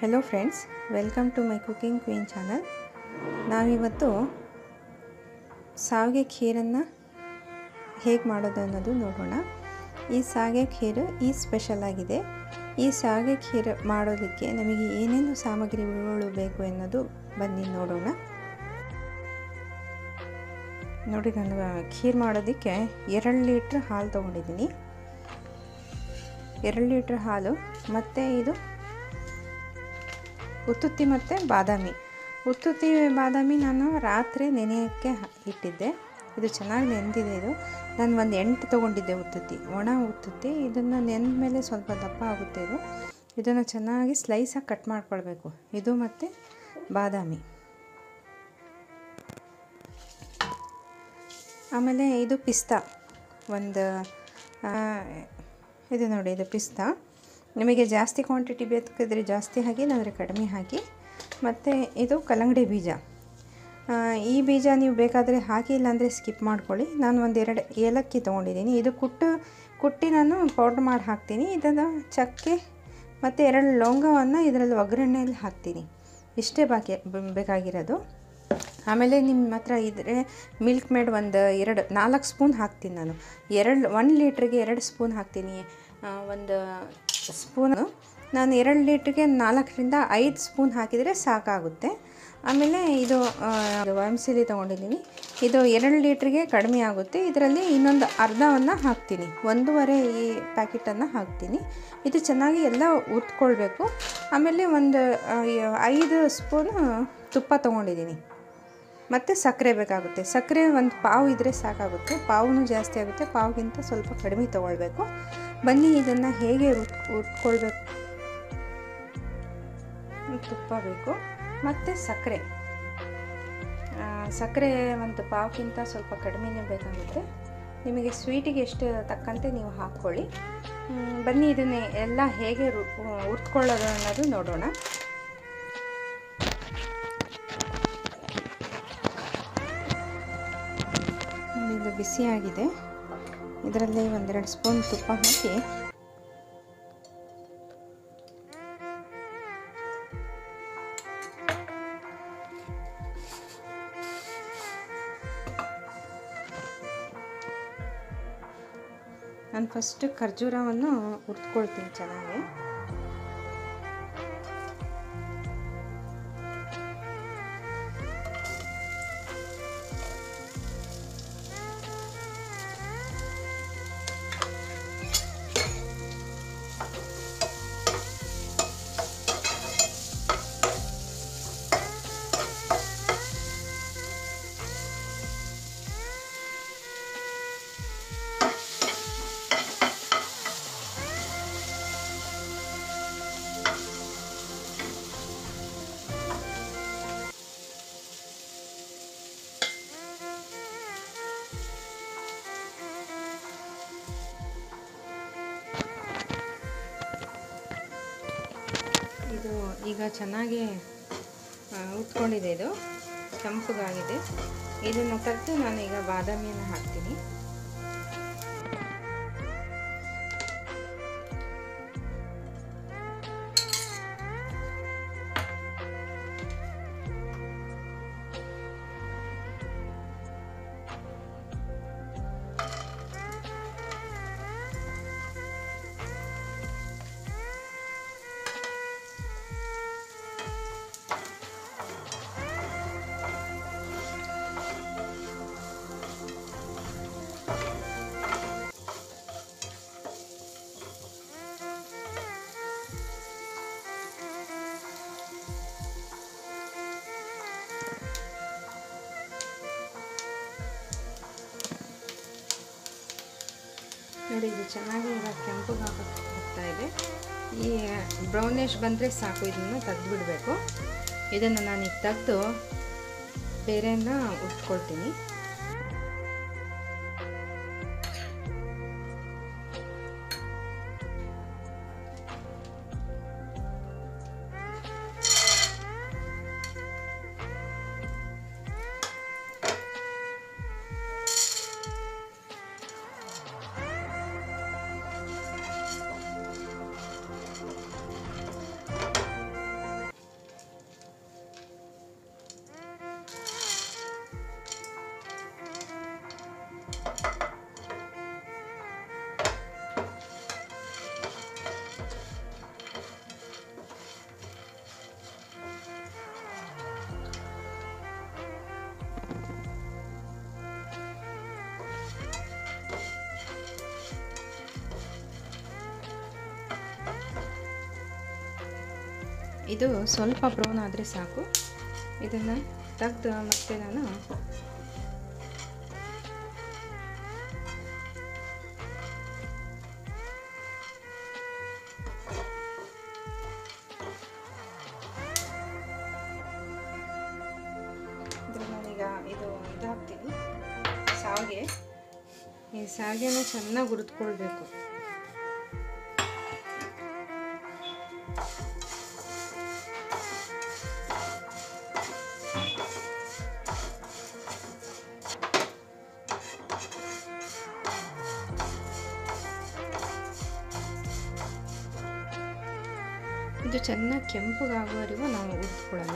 hello friends welcome to my cooking queen channel ನಾವಿವತ್ತು ಸಾವಿಗೆ ಖೀರನ್ನು ಹೇಗೆ ಮಾಡೋದು ಅನ್ನೋದು ನೋಡೋಣ ಈ ಸಾವಿಗೆ ಖೀರು ಈ ಸ್ಪೆಷಲ್ ಆಗಿದೆ ಈ ಸಾವಿಗೆ ಖೀರು ಮಾಡೋದಕ್ಕೆ ನಮಗೆ ಏನೇನು ಸಾಮಗ್ರಿಗಳು ಬೇಕು ಅನ್ನೋದು ಬನ್ನಿ ನೋಡೋಣ ನೋಡಿ ನಾನು ಖೀರ್ ಮಾಡೋದಕ್ಕೆ ಎರಡು ಲೀಟ್ರ್ ಹಾಲು ತೊಗೊಂಡಿದ್ದೀನಿ ಎರಡು ಲೀಟ್ರ್ ಹಾಲು ಮತ್ತು ಇದು ಉತ್ತುತ್ತಿ ಮತ್ತು ಬಾದಾಮಿ ಉತ್ತುತ್ತಿ ಬಾದಾಮಿ ನಾನು ರಾತ್ರಿ ನೆನೆಯೋಕ್ಕೆ ಇಟ್ಟಿದ್ದೆ ಇದು ಚೆನ್ನಾಗಿ ನೆಂದಿದೆ ಇದು ನಾನು ಒಂದು ಎಂಟು ತೊಗೊಂಡಿದ್ದೆ ಉತ್ತುತ್ತಿ ಒಣ ಉತ್ತುತ್ತಿ ಇದನ್ನು ನೆಂದ ಮೇಲೆ ಸ್ವಲ್ಪ ದಪ್ಪ ಆಗುತ್ತೆ ಇದು ಇದನ್ನು ಚೆನ್ನಾಗಿ ಸ್ಲೈಸಾಗಿ ಕಟ್ ಮಾಡ್ಕೊಳ್ಬೇಕು ಇದು ಮತ್ತು ಬಾದಾಮಿ ಆಮೇಲೆ ಇದು ಪಿಸ್ತಾ ಒಂದು ಇದು ನೋಡಿ ಇದು ಪಿಸ್ತಾ ನಿಮಗೆ ಜಾಸ್ತಿ ಕ್ವಾಂಟಿಟಿ ಬೇಕಿದ್ರೆ ಜಾಸ್ತಿ ಹಾಕಿ ಇಲ್ಲಾಂದರೆ ಕಡಿಮೆ ಹಾಕಿ ಮತ್ತು ಇದು ಕಲ್ಲಂಗಡಿ ಬೀಜ ಈ ಬೀಜ ನೀವು ಬೇಕಾದರೆ ಹಾಕಿ ಇಲ್ಲಾಂದರೆ ಸ್ಕಿಪ್ ಮಾಡ್ಕೊಳ್ಳಿ ನಾನು ಒಂದೆರಡು ಏಲಕ್ಕಿ ತೊಗೊಂಡಿದ್ದೀನಿ ಇದು ಕುಟ್ಟು ಕುಟ್ಟಿ ನಾನು ಪೌಡ್ರ್ ಮಾಡಿ ಹಾಕ್ತೀನಿ ಇದನ್ನು ಚಕ್ಕೆ ಮತ್ತು ಎರಡು ಲವಂಗವನ್ನು ಇದರಲ್ಲಿ ಒಗ್ಗರಣೆಯಲ್ಲಿ ಹಾಕ್ತೀನಿ ಇಷ್ಟೇ ಬಾಕಿ ಬೇಕಾಗಿರೋದು ಆಮೇಲೆ ನಿಮ್ಮ ಹತ್ರ ಇದ್ದರೆ ಮಿಲ್ಕ್ ಮೇಡ್ ಒಂದು ಎರಡು ನಾಲ್ಕು ಸ್ಪೂನ್ ಹಾಕ್ತೀನಿ ನಾನು ಎರಡು ಒನ್ ಲೀಟ್ರಿಗೆ ಎರಡು ಸ್ಪೂನ್ ಹಾಕ್ತೀನಿ ಒಂದು ಸ್ಪೂನು ನಾನು ಎರಡು ಲೀಟ್ರಿಗೆ ನಾಲ್ಕರಿಂದ ಐದು ಸ್ಪೂನ್ ಹಾಕಿದರೆ ಸಾಕಾಗುತ್ತೆ ಆಮೇಲೆ ಇದು ಸಿಲಿ ತೊಗೊಂಡಿದ್ದೀನಿ ಇದು ಎರಡು ಲೀಟ್ರಿಗೆ ಕಡಿಮೆ ಆಗುತ್ತೆ ಇದರಲ್ಲಿ ಇನ್ನೊಂದು ಅರ್ಧವನ್ನು ಹಾಕ್ತೀನಿ ಒಂದೂವರೆ ಈ ಪ್ಯಾಕೆಟನ್ನು ಹಾಕ್ತೀನಿ ಇದು ಚೆನ್ನಾಗಿ ಎಲ್ಲ ಉತ್ಕೊಳ್ಬೇಕು ಆಮೇಲೆ ಒಂದು ಐದು ಸ್ಪೂನು ತುಪ್ಪ ತೊಗೊಂಡಿದ್ದೀನಿ ಮತ್ತು ಸಕ್ಕರೆ ಬೇಕಾಗುತ್ತೆ ಸಕ್ಕರೆ ಒಂದು ಪಾವು ಇದ್ದರೆ ಸಾಕಾಗುತ್ತೆ ಪಾವು ಜಾಸ್ತಿ ಆಗುತ್ತೆ ಪಾವುಗಿಂತ ಸ್ವಲ್ಪ ಕಡಿಮೆ ತೊಗೊಳ್ಬೇಕು ಬನ್ನಿ ಇದನ್ನು ಹೇಗೆ ಉತ್ ಉಟ್ಕೊಳ್ಬೇಕು ತುಪ್ಪ ಬೇಕು ಮತ್ತು ಸಕ್ಕರೆ ಸಕ್ಕರೆ ಒಂದು ಪಾವ್ಗಿಂತ ಸ್ವಲ್ಪ ಕಡಿಮೆನೇ ಬೇಕಾಗುತ್ತೆ ನಿಮಗೆ ಸ್ವೀಟಿಗೆ ಎಷ್ಟು ತಕ್ಕಂತೆ ನೀವು ಹಾಕ್ಕೊಳ್ಳಿ ಬನ್ನಿ ಇದನ್ನೇ ಎಲ್ಲ ಹೇಗೆ ಉಟ್ಕೊಳ್ಳೋದು ಅನ್ನೋದು ನೋಡೋಣ ಇದು ಬಿಸಿಯಾಗಿದೆ ಇದರಲ್ಲಿ ಒಂದೆರಡು ಸ್ಪೂನ್ ತುಪ್ಪ ಹಾಕಿ ನಾನು ಫಸ್ಟ್ ಖರ್ಜೂರವನ್ನು ಹುರ್ಕೊಳ್ತೀನಿ ಚೆನ್ನಾಗಿ ಇದು ಈಗ ಚೆನ್ನಾಗಿ ಉಟ್ಕೊಂಡಿದೆ ಇದು ಕೆಂಪಗಾಗಿದೆ ಇದನ್ನು ತೆಗೆದು ನಾನೀಗ ಬಾದಾಮಿಯನ್ನು ಹಾಕ್ತೀನಿ ನೋಡಿ ಇದು ಚೆನ್ನಾಗಿ ಈಗ ಕೆಂಪಗೆ ಹೋಗ್ತಾ ಇದೆ ಈ ಬ್ರೌನಿಶ್ ಬಂದರೆ ಸಾಕು ಇದನ್ನು ತೆಗೆದುಬಿಡಬೇಕು ಇದನ್ನು ನಾನೀಗ ತೆಗೆದು ಬೇರೆಯಿಂದ ಉಟ್ಕೊಳ್ತೀನಿ ಇದು ಸ್ವಲ್ಪ ಬ್ರೌನ್ ಆದರೆ ಸಾಕು ಇದನ್ನು ತೆಗ್ದು ಮತ್ತೆ ನಾನು ಇದ್ರ ನಾನೀಗ ಇದು ಇದು ಹಾಕ್ತೀನಿ ಸಾವಿಗೆ ಈ ಸಾವಿಗೆನ ಚೆನ್ನಾಗಿ ಹುರಿದ್ಕೊಳ್ಬೇಕು ಇದು ಚೆನ್ನಾಗಿ ಕೆಂಪಗಾಗುವವರೆಗೂ ನಾವು ಹುರಿದ್ಕೊಳ್ಳೋಣ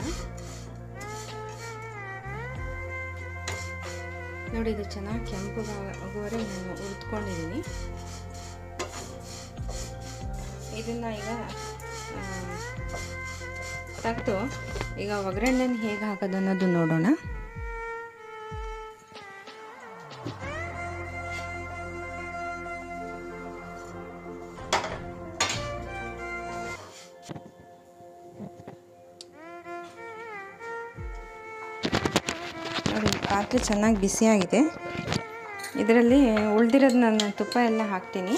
ನೋಡಿ ಇದು ಚೆನ್ನಾಗಿ ಕೆಂಪಗಾಗುವವರೆ ನಾನು ಹುರಿದ್ಕೊಂಡಿದ್ದೀನಿ ಇದನ್ನು ಈಗ ತೆಗೆದು ಈಗ ಒಗ್ಗರಣೆನ ಹೇಗೆ ಹಾಕೋದು ಅನ್ನೋದು ನೋಡೋಣ ನೋಡಿ ಪಾತ್ರೆ ಚೆನ್ನಾಗಿ ಬಿಸಿಯಾಗಿದೆ ಇದರಲ್ಲಿ ಉಳ್ದಿರೋದು ನಾನು ತುಪ್ಪ ಎಲ್ಲ ಹಾಕ್ತೀನಿ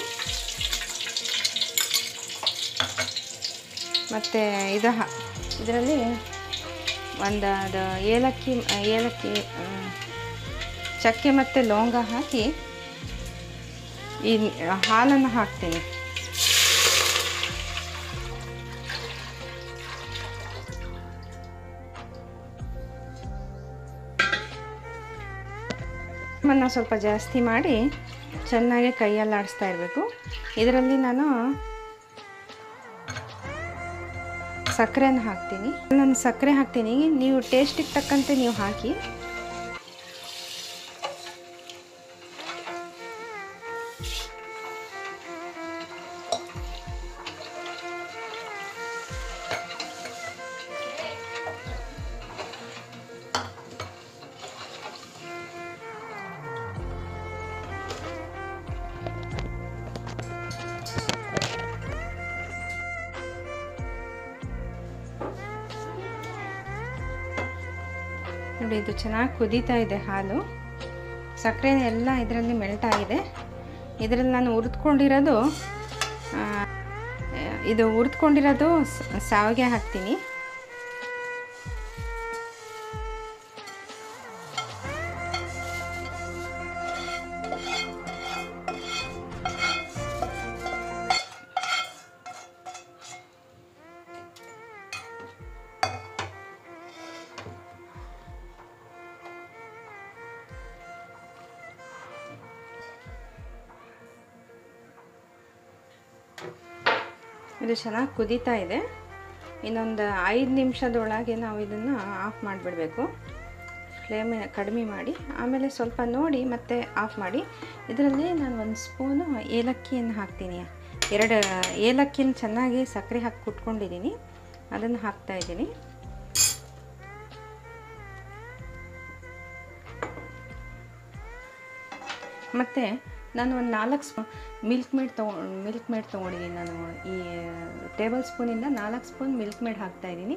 ಮತ್ತು ಇದು ಹಾ ಇದರಲ್ಲಿ ಒಂದು ಅದು ಏಲಕ್ಕಿ ಏಲಕ್ಕಿ ಆ, ಚಕ್ಕೆ ಮತ್ತು ಲವಂಗ ಹಾಕಿ ಈ ಹಾಲನ್ನು ಹಾಕ್ತೀನಿ ಮನ್ನ ಸ್ವಲ್ಪ ಜಾಸ್ತಿ ಮಾಡಿ ಚೆನ್ನಾಗಿ ಕೈಯಲ್ಲಿ ಆಡಿಸ್ತಾ ಇರಬೇಕು ಇದರಲ್ಲಿ ನಾನು ಸಕ್ಕರೆನ ಹಾಕ್ತೀನಿ ನಾನು ಸಕ್ಕರೆ ಹಾಕ್ತೀನಿ ನೀವು ಟೇಸ್ಟಿಗೆ ತಕ್ಕಂತೆ ನೀವು ಹಾಕಿ ನೋಡಿ ಇದು ಚೆನ್ನಾಗಿ ಕುದೀತಾ ಇದೆ ಹಾಲು ಸಕ್ಕರೆ ಎಲ್ಲ ಇದರಲ್ಲಿ ಮೆಲ್ಟ್ ಆಗಿದೆ ಇದರಲ್ಲಿ ನಾನು ಹುರಿದ್ಕೊಂಡಿರೋದು ಆ, ಇದು ಹುರಿದ್ಕೊಂಡಿರೋದು ಸ- ಸಾವಿಗೆ ಹಾಕ್ತೀನಿ ಇದು ಚೆನ್ನಾಗಿ ಕುದೀತಾ ಇದೆ ಇನ್ನೊಂದು ಐದು ನಿಮಿಷದೊಳಗೆ ನಾವು ಇದನ್ನು ಆಫ್ ಮಾಡಿಬಿಡಬೇಕು ಫ್ಲೇಮ್ ಕಡಿಮೆ ಮಾಡಿ ಆಮೇಲೆ ಸ್ವಲ್ಪ ನೋಡಿ ಮತ್ತೆ ಆಫ್ ಮಾಡಿ ಇದರಲ್ಲಿ ನಾನು ಒಂದು ಸ್ಪೂನು ಏಲಕ್ಕಿಯನ್ನು ಹಾಕ್ತೀನಿ ಎರಡು ಏಲಕ್ಕಿನ ಚೆನ್ನಾಗಿ ಸಕ್ಕರೆ ಹಾಕಿ ಕುಟ್ಕೊಂಡಿದ್ದೀನಿ ಅದನ್ನು ಹಾಕ್ತಾ ಇದ್ದೀನಿ ಮತ್ತು ನಾನು ಒಂದು ನಾಲ್ಕು ಸ್ಪೂ ಮಿಲ್ಕ್ ಮೇಡ್ ತೊಗೊ ಮಿಲ್ಕ್ ಮೇಡ್ ತೊಗೊಂಡಿದ್ದೀನಿ ನಾನು ಈ ಟೇಬಲ್ ಸ್ಪೂನಿಂದ ನಾಲ್ಕು ಸ್ಪೂನ್ ಮಿಲ್ಕ್ ಮೇಡ್ ಹಾಕ್ತಾ ಇದ್ದೀನಿ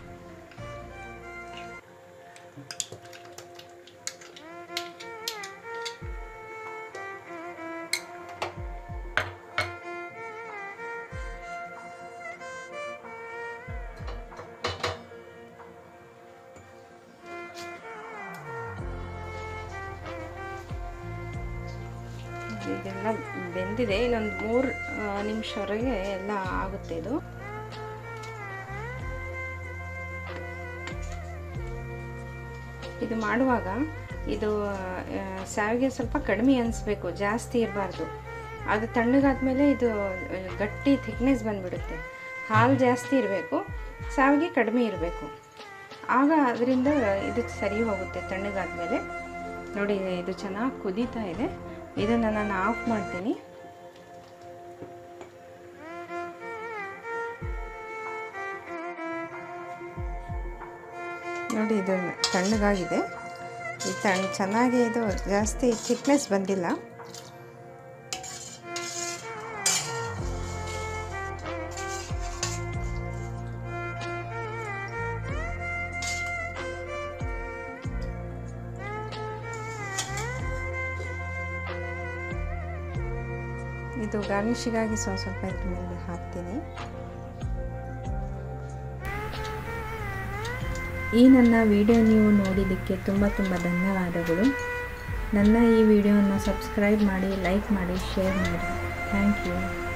ಇದೆಲ್ಲ ಬೆಂದಿದೆ ಇನ್ನೊಂದು ಮೂರು ನಿಮಿಷವರೆಗೆ ಎಲ್ಲ ಆಗುತ್ತೆ ಇದು ಇದು ಮಾಡುವಾಗ ಇದು ಆ, ಸಾವಿಗೆ ಸ್ವಲ್ಪ ಕಡಿಮೆ ಅನಿಸ್ಬೇಕು ಜಾಸ್ತಿ ಇರಬಾರ್ದು ಅದು ತಣ್ಣಗಾದ್ಮೇಲೆ ಇದು ಆ, ಗಟ್ಟಿ ಥಿಕ್ನೆಸ್ ಬಂದ್ಬಿಡುತ್ತೆ ಹಾಲು ಜಾಸ್ತಿ ಇರಬೇಕು ಸಾವಿಗೆ ಕಡಿಮೆ ಇರಬೇಕು ಆಗ ಅದರಿಂದ ಇದು ಸರಿ ಹೋಗುತ್ತೆ ತಣ್ಣಗಾದ್ಮೇಲೆ ನೋಡಿ ಇದು ಚೆನ್ನಾಗಿ ಕುದೀತಾ ಇದೆ ಇದನ್ನು ನಾನು ಆಫ್ ಮಾಡ್ತೀನಿ ನೋಡಿ ಇದು ತಣ್ಣಗಾಗಿದೆ ಈ ತಣ್ಣ ಚೆನ್ನಾಗಿ ಇದು ಜಾಸ್ತಿ ಥಿಕ್ನೆಸ್ ಬಂದಿಲ್ಲ ಇದು ಗಾರ್ನಿಷಿಗಾಗಿ ಸ್ವಲ್ಪ ಸ್ವಲ್ಪ ಇದ್ರ ಮೇಲೆ ಹಾಕ್ತೀನಿ ಈ ನನ್ನ ವಿಡಿಯೋ ನೀವು ನೋಡಿದ್ದಕ್ಕೆ ತುಂಬ ತುಂಬ ಧನ್ಯವಾದಗಳು ನನ್ನ ಈ ವಿಡಿಯೋನ ಸಬ್ಸ್ಕ್ರೈಬ್ ಮಾಡಿ ಲೈಕ್ ಮಾಡಿ ಶೇರ್ ಮಾಡಿ ಥ್ಯಾಂಕ್ ಯು